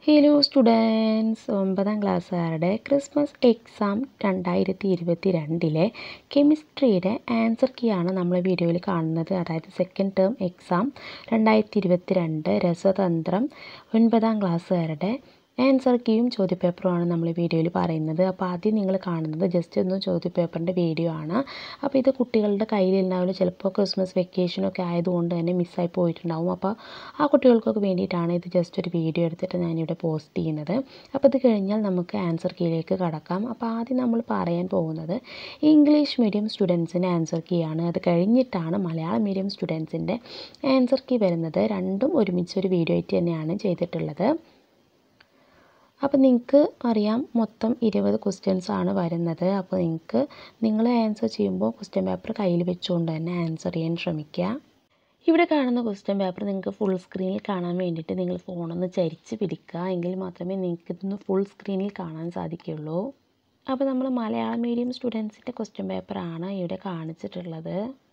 hello students ഒമ്പതാം ക്ലാസ്സുകാരുടെ Christmas exam രണ്ടായിരത്തി ഇരുപത്തി രണ്ടിലെ കെമിസ്ട്രിയുടെ ആൻസർ കീ ആണ് നമ്മൾ വീഡിയോയിൽ കാണുന്നത് അതായത് സെക്കൻഡ് ടേം എക്സാം രണ്ടായിരത്തി ഇരുപത്തി രണ്ട് രസതന്ത്രം ഒൻപതാം ക്ലാസ്സുകാരുടെ ആൻസർ കീയും ചോദ്യപേപ്പറുമാണ് നമ്മൾ ഈ വീഡിയോയിൽ പറയുന്നത് അപ്പോൾ ആദ്യം നിങ്ങൾ കാണുന്നത് ജസ്റ്റ് ഒന്ന് ചോദ്യപേപ്പറിൻ്റെ വീഡിയോ ആണ് അപ്പോൾ ഇത് കുട്ടികളുടെ കയ്യിലുണ്ടാവില്ല ചിലപ്പോൾ ക്രിസ്മസ് വെക്കേഷനൊക്കെ ആയതുകൊണ്ട് തന്നെ മിസ്സായി പോയിട്ടുണ്ടാവും അപ്പോൾ ആ കുട്ടികൾക്കൊക്കെ വേണ്ടിയിട്ടാണ് ഇത് ജസ്റ്റ് ഒരു വീഡിയോ എടുത്തിട്ട് ഞാനിവിടെ പോസ്റ്റ് ചെയ്യുന്നത് അപ്പോൾ ഇത് കഴിഞ്ഞാൽ നമുക്ക് ആൻസർ കീയിലേക്ക് കടക്കാം അപ്പോൾ ആദ്യം നമ്മൾ പറയാൻ പോകുന്നത് ഇംഗ്ലീഷ് മീഡിയം സ്റ്റുഡൻസിൻ്റെ ആൻസർ കീ ആണ് അത് കഴിഞ്ഞിട്ടാണ് മലയാളം മീഡിയം സ്റ്റുഡൻസിൻ്റെ ആൻസർ കീ വരുന്നത് രണ്ടും ഒരുമിച്ച് ഒരു വീഡിയോ ആയിട്ട് തന്നെയാണ് ചെയ്തിട്ടുള്ളത് അപ്പോൾ നിങ്ങൾക്ക് അറിയാം മൊത്തം ഇരുപത് ക്വസ്റ്റ്യൻസ് ആണ് വരുന്നത് അപ്പോൾ നിങ്ങൾക്ക് നിങ്ങൾ ആൻസർ ചെയ്യുമ്പോൾ ക്വസ്റ്റ്യൻ പേപ്പർ കയ്യിൽ വെച്ചുകൊണ്ട് തന്നെ ആൻസർ ചെയ്യാൻ ശ്രമിക്കുക ഇവിടെ കാണുന്ന ക്വസ്റ്റ്യൻ പേപ്പർ നിങ്ങൾക്ക് ഫുൾ സ്ക്രീനിൽ കാണാൻ വേണ്ടിയിട്ട് നിങ്ങൾ ഫോണൊന്ന് ചരിച്ച് പിടിക്കുക എങ്കിൽ മാത്രമേ നിങ്ങൾക്ക് ഇതൊന്ന് ഫുൾ സ്ക്രീനിൽ കാണാൻ സാധിക്കുകയുള്ളൂ അപ്പോൾ നമ്മൾ മലയാളം മീഡിയം സ്റ്റുഡൻസിൻ്റെ ക്വസ്റ്റ്യൻ പേപ്പറാണ് ഇവിടെ കാണിച്ചിട്ടുള്ളത്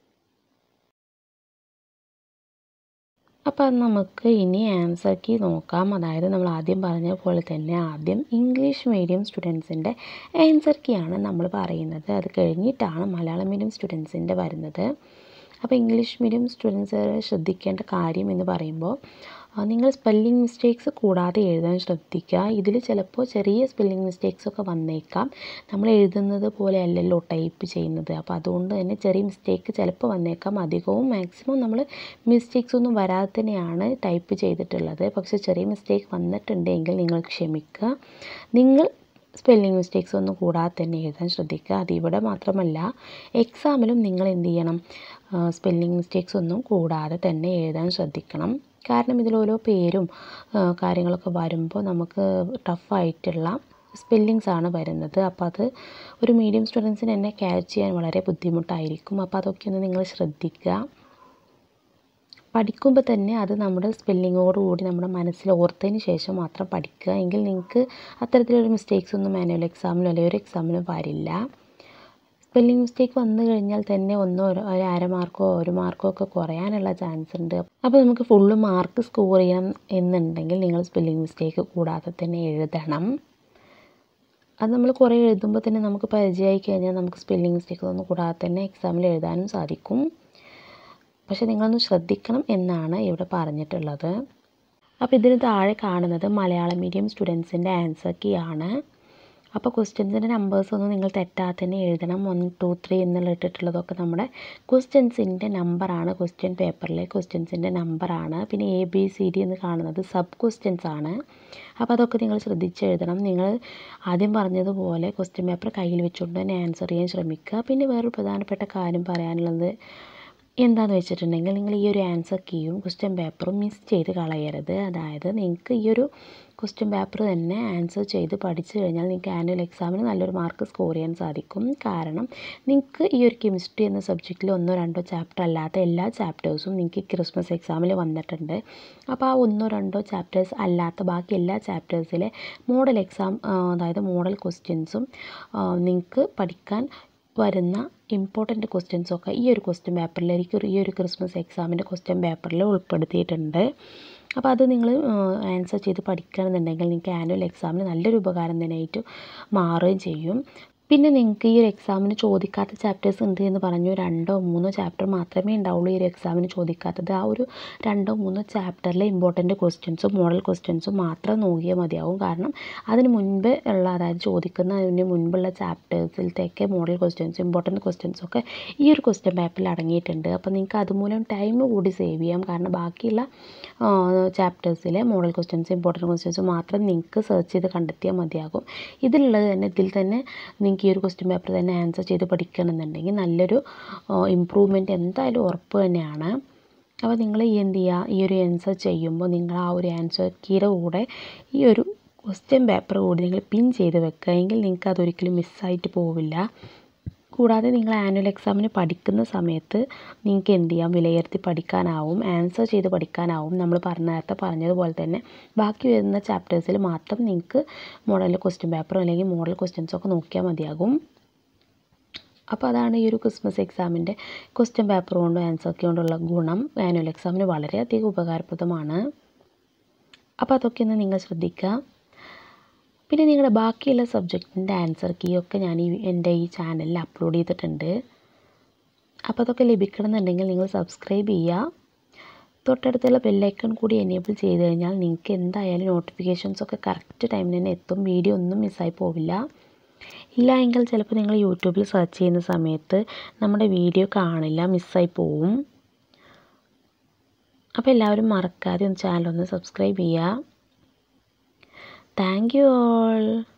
അപ്പോൾ നമുക്ക് ഇനി ആൻസർ കീ നോക്കാം അതായത് നമ്മൾ ആദ്യം പറഞ്ഞ പോലെ തന്നെ ആദ്യം ഇംഗ്ലീഷ് മീഡിയം സ്റ്റുഡൻസിൻ്റെ ആൻസർ കീ ആണ് നമ്മൾ പറയുന്നത് അത് കഴിഞ്ഞിട്ടാണ് മലയാളം മീഡിയം സ്റ്റുഡൻസിൻ്റെ വരുന്നത് അപ്പോൾ ഇംഗ്ലീഷ് മീഡിയം സ്റ്റുഡൻസ് ശ്രദ്ധിക്കേണ്ട കാര്യം എന്ന് പറയുമ്പോൾ നിങ്ങൾ സ്പെല്ലിംഗ് മിസ്റ്റേക്സ് കൂടാതെ എഴുതാൻ ശ്രദ്ധിക്കുക ഇതിൽ ചിലപ്പോൾ ചെറിയ സ്പെല്ലിംഗ് മിസ്റ്റേക്സ് ഒക്കെ വന്നേക്കാം നമ്മൾ എഴുതുന്നത് പോലെ അല്ലല്ലോ ടൈപ്പ് ചെയ്യുന്നത് അപ്പോൾ അതുകൊണ്ട് തന്നെ ചെറിയ മിസ്റ്റേക്ക് ചിലപ്പോൾ വന്നേക്കാം അധികവും മാക്സിമം നമ്മൾ മിസ്റ്റേക്സ് ഒന്നും വരാതെ തന്നെയാണ് ടൈപ്പ് ചെയ്തിട്ടുള്ളത് പക്ഷേ ചെറിയ മിസ്റ്റേക്ക് വന്നിട്ടുണ്ടെങ്കിൽ നിങ്ങൾ ക്ഷമിക്കുക നിങ്ങൾ സ്പെല്ലിംഗ് മിസ്റ്റേക്സ് ഒന്നും കൂടാതെ തന്നെ എഴുതാൻ ശ്രദ്ധിക്കുക അതിവിടെ മാത്രമല്ല എക്സാമിലും നിങ്ങൾ എന്ത് ചെയ്യണം സ്പെല്ലിംഗ് മിസ്റ്റേക്സ് ഒന്നും കൂടാതെ തന്നെ എഴുതാൻ ശ്രദ്ധിക്കണം കാരണം ഇതിൽ ഓരോ പേരും കാര്യങ്ങളൊക്കെ വരുമ്പോൾ നമുക്ക് ടഫായിട്ടുള്ള സ്പെല്ലിങ്സ് ആണ് വരുന്നത് അപ്പോൾ അത് ഒരു മീഡിയം സ്റ്റുഡൻസിന് തന്നെ ക്യാച്ച് ചെയ്യാൻ വളരെ ബുദ്ധിമുട്ടായിരിക്കും അപ്പോൾ അതൊക്കെ ഒന്ന് നിങ്ങൾ ശ്രദ്ധിക്കുക പഠിക്കുമ്പോൾ തന്നെ അത് നമ്മുടെ സ്പെല്ലിങ്ങോടുകൂടി നമ്മുടെ മനസ്സിൽ ഓർത്തതിന് ശേഷം മാത്രം പഠിക്കുക എങ്കിൽ നിങ്ങൾക്ക് അത്തരത്തിലൊരു മിസ്റ്റേക്സ് ഒന്നും മാനുവൽ എക്സാമിലോ അല്ലെങ്കിൽ ഒരു എക്സാമിലും വരില്ല സ്പെല്ലിംഗ് മിസ്റ്റേക്ക് വന്നു കഴിഞ്ഞാൽ തന്നെ ഒന്നോ ഒരു അര മാർക്കോ ഒരു മാർക്കോ ഒക്കെ കുറയാനുള്ള ചാൻസ് ഉണ്ട് അപ്പോൾ നമുക്ക് ഫുള്ള് മാർക്ക് സ്കോർ ചെയ്യണം എന്നുണ്ടെങ്കിൽ നിങ്ങൾ സ്പെല്ലിംഗ് മിസ്റ്റേക്ക് കൂടാതെ തന്നെ എഴുതണം അത് നമ്മൾ കുറേ എഴുതുമ്പോൾ തന്നെ നമുക്ക് പരിചയമായി കഴിഞ്ഞാൽ നമുക്ക് സ്പെല്ലിംഗ് മിസ്റ്റേക്ക് ഒന്നും കൂടാതെ തന്നെ എക്സാമിൽ എഴുതാനും സാധിക്കും പക്ഷേ നിങ്ങളൊന്ന് ശ്രദ്ധിക്കണം എന്നാണ് ഇവിടെ പറഞ്ഞിട്ടുള്ളത് അപ്പോൾ ഇതിന് താഴെ കാണുന്നത് മലയാളം മീഡിയം സ്റ്റുഡൻസിൻ്റെ ആൻസർ കീ ആണ് അപ്പോൾ ക്വസ്റ്റ്യൻസിൻ്റെ നമ്പേഴ്സ് ഒന്നും നിങ്ങൾ തെറ്റാതെ തന്നെ എഴുതണം വൺ ടു ത്രീ എന്നുള്ള ഇട്ടിട്ടുള്ളതൊക്കെ നമ്മുടെ ക്വസ്റ്റ്യൻസിൻ്റെ നമ്പറാണ് ക്വസ്റ്റ്യൻ പേപ്പറിലെ ക്വസ്റ്റ്യൻസിൻ്റെ നമ്പറാണ് പിന്നെ എ ബി സി ഡി എന്ന് കാണുന്നത് സബ് ക്വസ്റ്റ്യൻസ് ആണ് അപ്പോൾ അതൊക്കെ നിങ്ങൾ ശ്രദ്ധിച്ച് എഴുതണം നിങ്ങൾ ആദ്യം പറഞ്ഞതുപോലെ ക്വസ്റ്റ്യൻ പേപ്പർ കയ്യിൽ വെച്ചുകൊണ്ട് തന്നെ ആൻസർ ചെയ്യാൻ ശ്രമിക്കുക പിന്നെ വേറൊരു പ്രധാനപ്പെട്ട കാര്യം പറയാനുള്ളത് എന്താണെന്ന് വെച്ചിട്ടുണ്ടെങ്കിൽ നിങ്ങൾ ഈ ഒരു ആൻസർ കീയും ക്വസ്റ്റ്യൻ പേപ്പറും മിസ് ചെയ്ത് കളയരുത് അതായത് നിങ്ങൾക്ക് ഈ ഒരു ക്വസ്റ്റ്യൻ പേപ്പർ തന്നെ ആൻസർ ചെയ്ത് പഠിച്ചു കഴിഞ്ഞാൽ നിങ്ങൾക്ക് ആനുവൽ എക്സാമിന് നല്ലൊരു മാർക്ക് സ്കോർ ചെയ്യാൻ സാധിക്കും കാരണം നിങ്ങൾക്ക് ഈ ഒരു കെമിസ്ട്രി എന്ന സബ്ജക്റ്റിൽ ഒന്നോ രണ്ടോ ചാപ്റ്റർ അല്ലാത്ത എല്ലാ ചാപ്റ്റേഴ്സും നിങ്ങൾക്ക് ക്രിസ്മസ് എക്സാമിൽ വന്നിട്ടുണ്ട് അപ്പോൾ ആ ഒന്നോ രണ്ടോ ചാപ്റ്റേഴ്സ് അല്ലാത്ത ബാക്കി എല്ലാ ചാപ്റ്റേഴ്സിലെ മോഡൽ എക്സാം അതായത് മോഡൽ ക്വസ്റ്റ്യൻസും നിങ്ങൾക്ക് പഠിക്കാൻ വരുന്ന ഇമ്പോർട്ടൻറ്റ് ക്വസ്റ്റ്യൻസൊക്കെ ഈ ഒരു ക്വസ്റ്റ്യൻ പേപ്പറിലേക്ക് ഈ ഒരു ക്രിസ്മസ് എക്സാമിൻ്റെ ക്വസ്റ്റ്യൻ പേപ്പറിൽ ഉൾപ്പെടുത്തിയിട്ടുണ്ട് അപ്പോൾ അത് നിങ്ങൾ ആൻസർ ചെയ്ത് പഠിക്കുകയാണെന്നുണ്ടെങ്കിൽ നിങ്ങൾക്ക് ആനുവൽ എക്സാമിന് നല്ലൊരു ഉപകാരം തന്നെയായിട്ട് മാറുകയും ചെയ്യും പിന്നെ നിങ്ങൾക്ക് ഈ ഒരു എക്സാമിന് ചോദിക്കാത്ത ചാപ്റ്റേഴ്സ് ഉണ്ട് എന്ന് പറഞ്ഞു രണ്ടോ മൂന്നോ ചാപ്റ്റർ മാത്രമേ ഉണ്ടാവുള്ളൂ ഈ ഒരു എക്സാമിന് ചോദിക്കാത്തത് ആ ഒരു രണ്ടോ മൂന്നോ ചാപ്റ്ററിലെ ഇമ്പോർട്ടൻറ്റ് ക്വസ്റ്റ്യൻസും മോഡൽ ക്വസ്റ്റ്യൻസും മാത്രം നോക്കിയാൽ മതിയാവും കാരണം അതിന് മുൻപ് ഉള്ള അതായത് ചോദിക്കുന്നതിന് മുൻപുള്ള ചാപ്റ്റേഴ്സിലത്തേക്ക് മോഡൽ ക്വസ്റ്റ്യൻസ് ഇമ്പോർട്ടൻറ്റ് ക്വസ്റ്റ്യൻസും ഒക്കെ ഈ ഒരു ക്വസ്റ്റ്യൻ പേപ്പറിൽ അടങ്ങിയിട്ടുണ്ട് അപ്പോൾ നിങ്ങൾക്ക് അതുമൂലം ടൈം കൂടി സേവ് ചെയ്യാം കാരണം ബാക്കിയുള്ള ചാപ്റ്റേഴ്സിലെ മോഡൽ ക്വസ്റ്റ്യൻസ് ഇമ്പോർട്ടൻറ്റ് ക്വസ്റ്റ്യൻസ് മാത്രം നിങ്ങൾക്ക് സെർച്ച് ചെയ്ത് കണ്ടെത്തിയാൽ മതിയാകും ഇതിലുള്ളത് തന്നെ ഇതിൽ തന്നെ നിങ്ങൾക്ക് ഈ ഒരു ക്വസ്റ്റ്യൻ പേപ്പർ തന്നെ ആൻസർ ചെയ്ത് പഠിക്കണമെന്നുണ്ടെങ്കിൽ നല്ലൊരു ഇമ്പ്രൂവ്മെൻറ്റ് എന്തായാലും ഉറപ്പ് തന്നെയാണ് അപ്പോൾ നിങ്ങൾ എന്ത് ചെയ്യുക ഈ ഒരു ആൻസർ ചെയ്യുമ്പോൾ നിങ്ങൾ ആ ഒരു ആൻസർ കീയുടെ കൂടെ ഈ ഒരു ക്വസ്റ്റ്യൻ പേപ്പർ കൂടി നിങ്ങൾ പിൻ ചെയ്ത് വെക്കുക എങ്കിൽ നിങ്ങൾക്ക് അതൊരിക്കലും മിസ്സായിട്ട് പോവില്ല കൂടാതെ നിങ്ങൾ ആനുവൽ എക്സാമിന് പഠിക്കുന്ന സമയത്ത് നിങ്ങൾക്ക് എന്ത് ചെയ്യാം വിലയിരുത്തി പഠിക്കാനാവും ആൻസർ ചെയ്ത് പഠിക്കാനാവും നമ്മൾ പറഞ്ഞ നേരത്തെ പറഞ്ഞതുപോലെ തന്നെ ബാക്കി വരുന്ന ചാപ്റ്റേഴ്സിൽ മാത്രം നിങ്ങൾക്ക് മോഡൽ ക്വസ്റ്റ്യൻ പേപ്പറോ അല്ലെങ്കിൽ മോഡൽ ക്വസ്റ്റ്യൻസൊക്കെ നോക്കിയാൽ മതിയാകും അപ്പോൾ അതാണ് ഈ ഒരു ക്രിസ്മസ് എക്സാമിൻ്റെ ക്വസ്റ്റ്യൻ പേപ്പർ കൊണ്ടും ആൻസർ കീ കൊണ്ടുള്ള ഗുണം ആനുവൽ എക്സാമിന് വളരെയധികം ഉപകാരപ്രദമാണ് അപ്പോൾ അതൊക്കെ ഒന്ന് നിങ്ങൾ ശ്രദ്ധിക്കുക പിന്നെ നിങ്ങളുടെ ബാക്കിയുള്ള സബ്ജക്റ്റിൻ്റെ ആൻസർ കീ ഒക്കെ ഞാൻ ഈ എൻ്റെ ഈ ചാനലിൽ അപ്ലോഡ് ചെയ്തിട്ടുണ്ട് അപ്പോൾ അതൊക്കെ ലഭിക്കണമെന്നുണ്ടെങ്കിൽ നിങ്ങൾ സബ്സ്ക്രൈബ് ചെയ്യുക തൊട്ടടുത്തുള്ള ബെല്ലൈക്കൺ കൂടി എനേബിൾ ചെയ്ത് കഴിഞ്ഞാൽ നിങ്ങൾക്ക് എന്തായാലും നോട്ടിഫിക്കേഷൻസ് ഒക്കെ കറക്റ്റ് ടൈമിന് തന്നെ എത്തും വീഡിയോ ഒന്നും മിസ്സായി പോവില്ല ഇല്ല എങ്കിൽ ചിലപ്പോൾ നിങ്ങൾ യൂട്യൂബിൽ സെർച്ച് ചെയ്യുന്ന സമയത്ത് നമ്മുടെ വീഡിയോ കാണില്ല മിസ്സായി പോവും അപ്പോൾ എല്ലാവരും മറക്കാതെ ഒന്ന് ചാനൽ ഒന്ന് സബ്സ്ക്രൈബ് ചെയ്യുക താങ്ക് യു ഓൾ